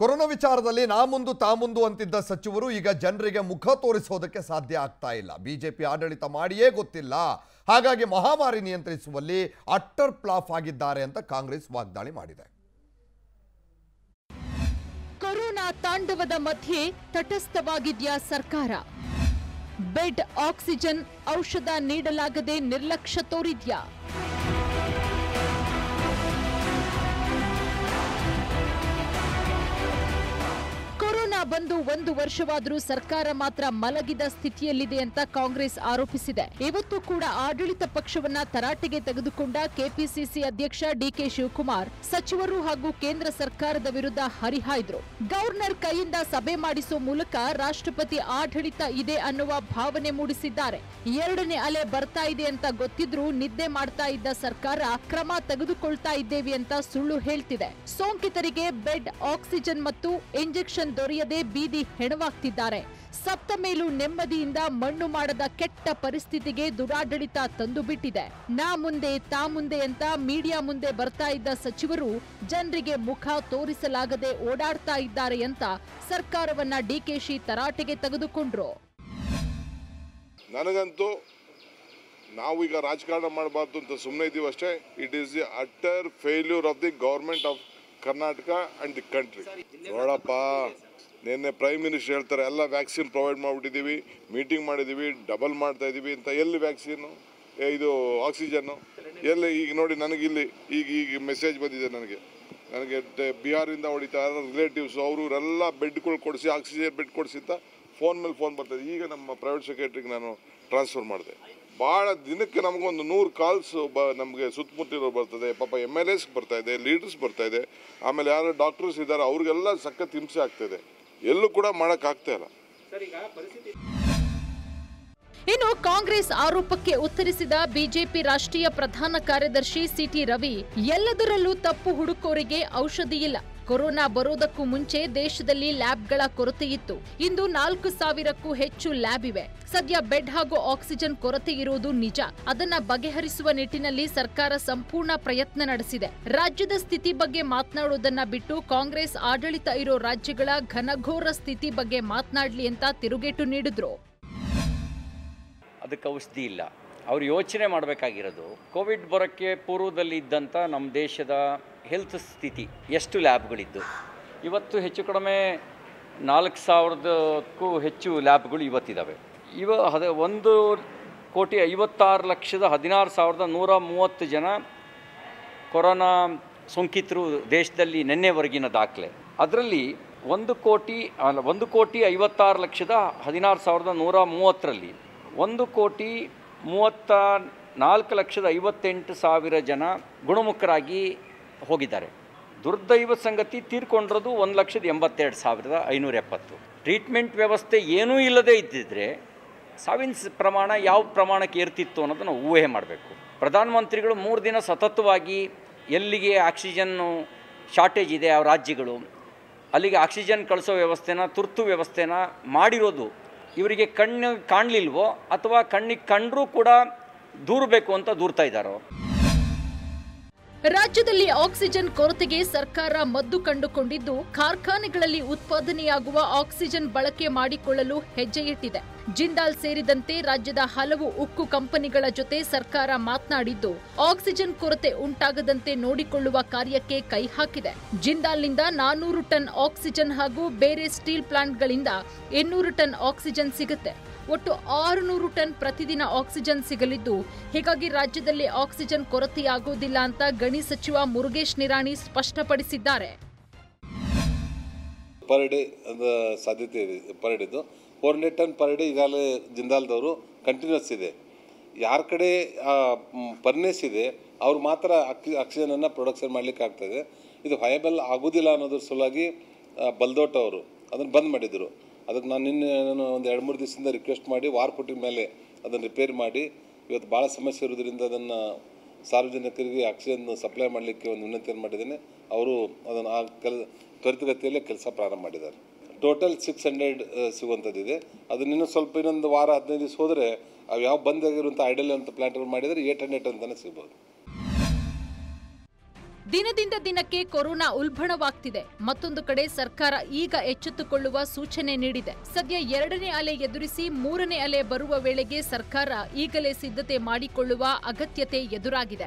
corona ವಿಚಾರದಲ್ಲಿ ನಾ ಮುಂದು ತಾ ಮುಂದು ಅಂತಿದ್ದ ಸಚಿವರು ಈಗ ಜನರಿಗೆ ಮುಖ ತೋರಿಸೋದಕ್ಕೆ ಸಾಧ್ಯ ಆಗ್ತಾ ಇಲ್ಲ ಬಿಜೆಪಿ ಆಡಳಿತ ಮಾಡಿಯೇ ಗೊತ್ತಿಲ್ಲ ಹಾಗಾಗಿ ಮಹಾಮಾರಿ ನಿಯಂತ್ರಿಸುವಲ್ಲಿ ಅಟ್ಟರ್ ಪ್ಲಾಫ್ ಆಗಿದ್ದಾರೆ ಅಂತ ಕಾಂಗ್ರೆಸ್ ವಾಗ್ದಾಳಿ ಮಾಡಿದೆ ಕೊರೋನಾ ತಾಂಡವದ ಮಧ್ಯೆ ತಟಸ್ಥವಾಗಿದ್ಯಾ ಸರ್ಕಾರ ಬೆಡ್ ಆಕ್ಸಿಜನ್ ಔಷಧ ನೀಡಲಾಗದೆ ನಿರ್ಲಕ್ಷ್ಯ ತೋರಿದ್ಯಾ ಕೊರೋನಾ ಬಂದು ಒಂದು ವರ್ಷವಾದರೂ ಸರ್ಕಾರ ಮಾತ್ರ ಮಲಗಿದ ಸ್ಥಿತಿಯಲ್ಲಿದೆ ಅಂತ ಕಾಂಗ್ರೆಸ್ ಆರೋಪಿಸಿದೆ ಇವತ್ತು ಕೂಡ ಆಡಳಿತ ಪಕ್ಷವನ್ನ ತರಾಟೆಗೆ ತೆಗೆದುಕೊಂಡ ಕೆಪಿಸಿಸಿ ಅಧ್ಯಕ್ಷ ಡಿಕೆ ಶಿವಕುಮಾರ್ ಸಚಿವರು ಹಾಗೂ ಕೇಂದ್ರ ಸರ್ಕಾರದ ವಿರುದ್ಧ ಹರಿಹಾಯ್ದ್ರು ಗವರ್ನರ್ ಕೈಯಿಂದ ಸಭೆ ಮಾಡಿಸೋ ಮೂಲಕ ರಾಷ್ಟ್ರಪತಿ ಆಡಳಿತ ಇದೆ ಅನ್ನುವ ಭಾವನೆ ಮೂಡಿಸಿದ್ದಾರೆ ಎರಡನೇ ಅಲೆ ಬರ್ತಾ ಇದೆ ಅಂತ ಗೊತ್ತಿದ್ರೂ ನಿದ್ದೆ ಮಾಡ್ತಾ ಇದ್ದ ಸರ್ಕಾರ ಕ್ರಮ ತೆಗೆದುಕೊಳ್ತಾ ಇದ್ದೇವೆ ಅಂತ ಸುಳ್ಳು ಹೇಳ್ತಿದೆ ಸೋಂಕಿತರಿಗೆ ಬೆಡ್ ಆಕ್ಸಿಜನ್ ಮತ್ತು ಇಂಜೆಕ್ಷನ್ ದೊರೆಯದೆ ಬೀದಿ ಹೆಣವಾಗ್ತಿದ್ದಾರೆ ಸತ್ತ ಮೇಲೂ ನೆಮ್ಮದಿಯಿಂದ ಮಣ್ಣು ಮಾಡದ ಕೆಟ್ಟ ಪರಿಸ್ಥಿತಿಗೆ ದುರಾಡಳಿತ ತಂದು ಬಿಟ್ಟಿದೆ ನಾ ಮುಂದೆ ತಾ ಮುಂದೆ ಅಂತ ಮೀಡಿಯಾ ಮುಂದೆ ಬರ್ತಾ ಇದ್ದ ಸಚಿವರು ಜನರಿಗೆ ಮುಖ ತೋರಿಸಲಾಗದೆ ಓಡಾಡ್ತಾ ಇದ್ದಾರೆ ಅಂತ ಸರ್ಕಾರವನ್ನ ಡಿಕೆಶಿ ತರಾಟೆಗೆ ತೆಗೆದುಕೊಂಡ್ರು ನನಗಂತೂ ನಾವು ಈಗ ರಾಜಕಾರಣ ಮಾಡಬಾರ್ದು ಅಂತ ಸುಮ್ಮನೆ ಇದ್ದೀವಿ ಅಷ್ಟೇ it is the utter failure of the government of Karnataka and the country ನೋಡಪ್ಪ ನಿನ್ನೆ ಪ್ರೈಮ್ ಮಿನಿಸ್ಟರ್ ಹೇಳ್ತಾರೆ ಎಲ್ಲ ವ್ಯಾಕ್ಸಿನ್ ಪ್ರೊವೈಡ್ ಮಾಡಿಬಿಟ್ಟಿದ್ದೀವಿ ಮೀಟಿಂಗ್ ಮಾಡಿದ್ದೀವಿ ಡಬಲ್ ಮಾಡ್ತಾ ಇದ್ದೀವಿ ಅಂತ ಎಲ್ಲಿ ವ್ಯಾಕ್ಸಿನ್ನು ಇದು ಆಕ್ಸಿಜನ್ನು ಎಲ್ಲಿ ಈಗ ನೋಡಿ ನನಗಿಲ್ಲಿ ಈಗ ಈಗ ಮೆಸೇಜ್ ಬಂದಿದೆ ನನಗೆ ನನಗೆ ಟ- ಬಿಹಾರಿಂದ ಹೊಡಿತಾ ರಿಲೇಟಿವ್ಸ್ ಅವರು ಇವರೆಲ್ಲ ಬೆಡ್ಗಳು ಕೊಡಿಸಿ ಆಕ್ಸಿಜನ್ ಬೆಡ್ ಕೊಡಿಸಿ ಅಂತ ಫೋನ್ ಮೇಲೆ ಫೋನ್ ಬರ್ತದೆ ಈಗ ನಮ್ಮ ಪ್ರೈವೇಟ್ ಸೆಕ್ರೆಟ್ರಿಗೆ ನಾನು ಟ್ರಾನ್ಸ್ಫರ್ ಮಾಡಿದೆ ಭಾಳ ದಿನಕ್ಕೆ ನಮಗೊಂದು ನೂರು ಕಾಲ್ಸ್ ಬ ನಮಗೆ ಸುತ್ತಮುತ್ತಿರೋ ಬರ್ತದೆ ಪಾಪ ಎಮ್ ಎಲ್ ಎಸ್ ಬರ್ತಾ ಇದೆ ಲೀಡರ್ಸ್ ಬರ್ತಾ ಇದೆ ಆಮೇಲೆ ಯಾರು ಡಾಕ್ಟರ್ಸ್ ಇದ್ದಾರೆ ಅವ್ರಿಗೆಲ್ಲ ಸಖತ್ ಹಿಂಸೆ ಆಗ್ತಾಯಿದೆ ಎಲ್ಲೂ ಕೂಡ ಮಾಡೋಕ್ಕಾಗ್ತಾ ಇಲ್ಲ ಇನ್ನು ಕಾಂಗ್ರೆಸ್ ಆರೋಪಕ್ಕೆ ಉತ್ತರಿಸಿದ ಬಿಜೆಪಿ ರಾಷ್ಟ್ರೀಯ ಪ್ರಧಾನ ಕಾರ್ಯದರ್ಶಿ ಸಿಟಿ ರವಿ ಎಲ್ಲದರಲ್ಲೂ ತಪ್ಪು ಹುಡುಕೋರಿಗೆ ಔಷಧಿ ಇಲ್ಲ ಕೊರೋನಾ ಬರೋದಕ್ಕೂ ಮುಂಚೆ ದೇಶದಲ್ಲಿ ಲ್ಯಾಬ್ಗಳ ಕೊರತೆ ಇತ್ತು ಇಂದು ನಾಲ್ಕು ಸಾವಿರಕ್ಕೂ ಹೆಚ್ಚು ಲ್ಯಾಬ್ ಇವೆ ಸದ್ಯ ಬೆಡ್ ಹಾಗೂ ಆಕ್ಸಿಜನ್ ಕೊರತೆ ಇರುವುದು ನಿಜ ಅದನ್ನ ಬಗೆಹರಿಸುವ ನಿಟ್ಟಿನಲ್ಲಿ ಸರ್ಕಾರ ಸಂಪೂರ್ಣ ಪ್ರಯತ್ನ ನಡೆಸಿದೆ ರಾಜ್ಯದ ಸ್ಥಿತಿ ಬಗ್ಗೆ ಮಾತನಾಡೋದನ್ನ ಬಿಟ್ಟು ಕಾಂಗ್ರೆಸ್ ಆಡಳಿತ ಇರೋ ರಾಜ್ಯಗಳ ಘನಘೋರ ಸ್ಥಿತಿ ಬಗ್ಗೆ ಮಾತನಾಡ್ಲಿ ಅಂತ ತಿರುಗೇಟು ನೀಡಿದ್ರು ಅದಕ್ಕೆ ಔಷಧಿ ಇಲ್ಲ ಅವ್ರು ಯೋಚನೆ ಮಾಡಬೇಕಾಗಿರೋದು ಕೋವಿಡ್ ಬರೋಕ್ಕೆ ಪೂರ್ವದಲ್ಲಿ ಇದ್ದಂಥ ನಮ್ಮ ದೇಶದ ಹೆಲ್ತ್ ಸ್ಥಿತಿ ಎಷ್ಟು ಲ್ಯಾಬ್ಗಳಿದ್ದು ಇವತ್ತು ಹೆಚ್ಚು ಕಡಿಮೆ ನಾಲ್ಕು ಸಾವಿರದಕ್ಕೂ ಹೆಚ್ಚು ಲ್ಯಾಬ್ಗಳು ಇವತ್ತಿದ್ದಾವೆ ಇವ ಅದ ಒಂದು ಕೋಟಿ ಐವತ್ತಾರು ಲಕ್ಷದ ಹದಿನಾರು ಸಾವಿರದ ನೂರ ಮೂವತ್ತು ಜನ ಕೊರೋನಾ ಸೋಂಕಿತರು ದೇಶದಲ್ಲಿ ನಿನ್ನೆವರೆಗಿನ ದಾಖಲೆ ಅದರಲ್ಲಿ ಒಂದು ಕೋಟಿ ಅಲ್ಲ ಒಂದು ಕೋಟಿ ಐವತ್ತಾರು ಲಕ್ಷದ ಹದಿನಾರು ಸಾವಿರದ ನೂರ ಮೂವತ್ತರಲ್ಲಿ ಒಂದು ಕೋಟಿ ಮೂವತ್ತ ನಾಲ್ಕು ಲಕ್ಷದ ಐವತ್ತೆಂಟು ಸಾವಿರ ಜನ ಗುಣಮುಖರಾಗಿ ಹೋಗಿದ್ದಾರೆ ದುರ್ದೈವ ಸಂಗತಿ ತೀರ್ಕೊಂಡಿರೋದು ಒಂದು ಲಕ್ಷದ ಎಂಬತ್ತೆರಡು ಸಾವಿರದ ಐನೂರ ಎಪ್ಪತ್ತು ಟ್ರೀಟ್ಮೆಂಟ್ ವ್ಯವಸ್ಥೆ ಏನೂ ಇಲ್ಲದೇ ಇದ್ದಿದ್ರೆ ಸಾವಿನ ಸ- ಪ್ರಮಾಣ ಯಾವ ಪ್ರಮಾಣಕ್ಕೆ ಏರ್ತಿತ್ತು ಅನ್ನೋದನ್ನು ಊಹೆ ಮಾಡಬೇಕು ಪ್ರಧಾನಮಂತ್ರಿಗಳು ಮೂರು ದಿನ ಸತತವಾಗಿ ಎಲ್ಲಿಗೆ ಆಕ್ಸಿಜನ್ನು ಶಾರ್ಟೇಜ್ ಇದೆ ಆ ರಾಜ್ಯಗಳು ಅಲ್ಲಿಗೆ ಆಕ್ಸಿಜನ್ ಕಳಿಸೋ ವ್ಯವಸ್ಥೆನ ತುರ್ತು ವ್ಯವಸ್ಥೆನ ಮಾಡಿರೋದು ಇವರಿಗೆ ಕಣ್ಣು ಕಾಣಲಿಲ್ವೋ ಅಥವಾ ಕಣ್ಣಿಗೆ ಕಂಡರೂ ಕೂಡ ದೂರಬೇಕು ಅಂತ ದೂರ್ತಾ ಇದ್ದಾರೋ ರಾಜ್ಯದಲ್ಲಿ ಆಕ್ಸಿಜನ್ ಕೊರತೆಗೆ ಸರ್ಕಾರ ಮದ್ದು ಕಂಡುಕೊಂಡಿದ್ದು ಕಾರ್ಖಾನೆಗಳಲ್ಲಿ ಉತ್ಪಾದನೆಯಾಗುವ ಆಕ್ಸಿಜನ್ ಬಳಕೆ ಮಾಡಿಕೊಳ್ಳಲು ಹೆಜ್ಜೆ ಇಟ್ಟಿದೆ ಜಿಂದಾಲ್ ಸೇರಿದಂತೆ ರಾಜ್ಯದ ಹಲವು ಉಕ್ಕು ಕಂಪನಿಗಳ ಜೊತೆ ಸರ್ಕಾರ ಮಾತನಾಡಿದ್ದು ಆಕ್ಸಿಜನ್ ಕೊರತೆ ಉಂಟಾಗದಂತೆ ನೋಡಿಕೊಳ್ಳುವ ಕಾರ್ಯಕ್ಕೆ ಕೈ ಹಾಕಿದೆ ಜಿಂದಾಲ್ನಿಂದ ನಾನೂರು ಟನ್ ಆಕ್ಸಿಜನ್ ಹಾಗೂ ಬೇರೆ ಸ್ಟೀಲ್ ಪ್ಲಾಂಟ್ಗಳಿಂದ ಇನ್ನೂರು ಟನ್ ಆಕ್ಸಿಜನ್ ಸಿಗುತ್ತೆ ಒಟ್ಟು ಆರುನೂರು ಟನ್ ಪ್ರತಿದಿನ ಆಕ್ಸಿಜನ್ ಸಿಗಲಿದ್ದು ಹೀಗಾಗಿ ರಾಜ್ಯದಲ್ಲಿ ಆಕ್ಸಿಜನ್ ಕೊರತೆಯಾಗುವುದಿಲ್ಲ ಅಂತ ಗಣಿ ಸಚಿವ ಮುರುಗೇಶ್ ನಿರಾಣಿ ಸ್ಪಷ್ಟಪಡಿಸಿದ್ದಾರೆ ಪರ್ ಡೇ ಅದು ಸಾಧ್ಯತೆ ಇದೆ ಪರ್ ಡೇದು four hundred ton per day ಈಗಾಗಲೇ ಜಿಂದಾಲ್ದವರು ಕಂಟಿನ್ಯೂಸ್ ಇದೆ ಯಾರ ಕಡೆ ಪರ್ನೇಸ್ ಇದೆ ಅವ್ರು ಮಾತ್ರ ಅಕ್ಸಿ ಆಕ್ಸಿಜನನ್ನು ಪ್ರೊಡಕ್ಷನ್ ಮಾಡಲಿಕ್ಕೆ ಆಗ್ತದೆ ಇದು ವಯಬಲ್ ಆಗೋದಿಲ್ಲ ಅನ್ನೋದ್ರ ಸಲುವಾಗಿ ಆ, ಬಲ್ದೋಟ್ ಅವರು ಅದನ್ನು ಬಂದ್ ಮಾಡಿದರು ಅದಕ್ಕೆ ನಾನು ನಿನ್ನೆ ನಾನು ಒಂದು ಎರಡು ಮೂರು ದಿವಸದಿಂದ ರಿಕ್ವೆಸ್ಟ್ ಮಾಡಿ ವಾರ ಪುಟ್ಟಿನ ಮೇಲೆ ಅದನ್ನು ರಿಪೇರ್ ಮಾಡಿ ಇವತ್ತು ಭಾಳ ಸಮಸ್ಯೆ ಇರೋದ್ರಿಂದ ಅದನ್ನು ಸಾರ್ವಜನಿಕರಿಗೆ ಆಕ್ಸಿಜನ್ ಸಪ್ಲೈ ಮಾಡಲಿಕ್ಕೆ ಒಂದು ವಿನಂತಿಯನ್ನು ಮಾಡಿದ್ದೇನೆ ಅವರು ಅದನ್ನು ಆ ಕೆಲ ತ್ವರಿತಗತಿಯಲ್ಲೇ ಕೆಲಸ ಪ್ರಾರಂಭ ಮಾಡಿದ್ದಾರೆ ಟೋಟಲ್ ಸಿಕ್ಸ್ ಹಂಡ್ರೆಡ್ ಸಿಗುವಂಥದ್ದಿದೆ ಅದನ್ನ ಇನ್ನೂ ಸ್ವಲ್ಪ ಇನ್ನೊಂದು ವಾರ ಹದಿನೈದು ದಿವಸ ಹೋದರೆ ಅವು ಯಾವ ಬಂದ್ ಆಗಿರುವಂಥ ಐಡಲ್ ಅಂತ ಪ್ಲಾಂಟ್ಗಳು ಮಾಡಿದರೆ ಏಟ್ ಹಂಡ್ರೆಡ್ ಅಂತಲೇ ಸಿಗ್ಬೋದು ದಿನದಿಂದ ದಿನಕ್ಕೆ ಕೊರೋನಾ ಉಲ್ಬಣವಾಗ್ತಿದೆ ಮತ್ತೊಂದು ಕಡೆ ಸರ್ಕಾರ ಈಗ ಎಚ್ಚೆತ್ತುಕೊಳ್ಳುವ ಸೂಚನೆ ನೀಡಿದೆ ಸದ್ಯ ಎರಡನೇ ಅಲೆ ಎದುರಿಸಿ ಮೂರನೇ ಅಲೆ ಬರುವ ವೇಳೆಗೆ ಸರ್ಕಾರ ಈಗಲೇ ಸಿದ್ಧತೆ ಮಾಡಿಕೊಳ್ಳುವ ಅಗತ್ಯತೆ ಎದುರಾಗಿದೆ